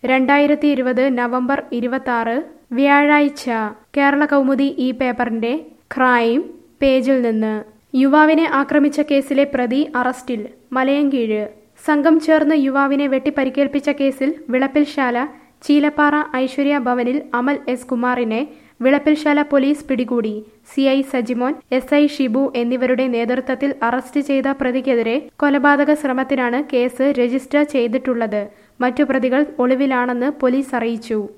രണ്ടായിരത്തി ഇരുപത് നവംബർ ഇരുപത്തി വ്യാഴാഴ്ച കേരള കൗമുദി ഈ പേപ്പറിന്റെ ക്രൈം പേജിൽ നിന്ന് യുവാവിനെ ആക്രമിച്ച കേസിലെ പ്രതി അറസ്റ്റിൽ മലയങ്കീഴ് സംഘം ചേർന്ന് യുവാവിനെ വെട്ടിപ്പരിക്കേൽപ്പിച്ച കേസിൽ വിളപ്പിൽശാല ചീലപ്പാറ ഐശ്വര്യ ഭവനിൽ അമൽ എസ് കുമാറിനെ വിളപ്പിൽശാല പോലീസ് പിടികൂടി C I Sajimon S I Shibu എന്നിവരുടെ നേതൃത്വത്തിൽ അറസ്റ്റ് ചെയ്ത പ്രതിക്കെതിരെ കൊലപാതക ശ്രമത്തിനാണ് കേസ് രജിസ്റ്റർ ചെയ്തിട്ടുള്ളത് മറ്റു പ്രതികൾ ഒളിവിലാണെന്ന് പോലീസ് അറിയിച്ചു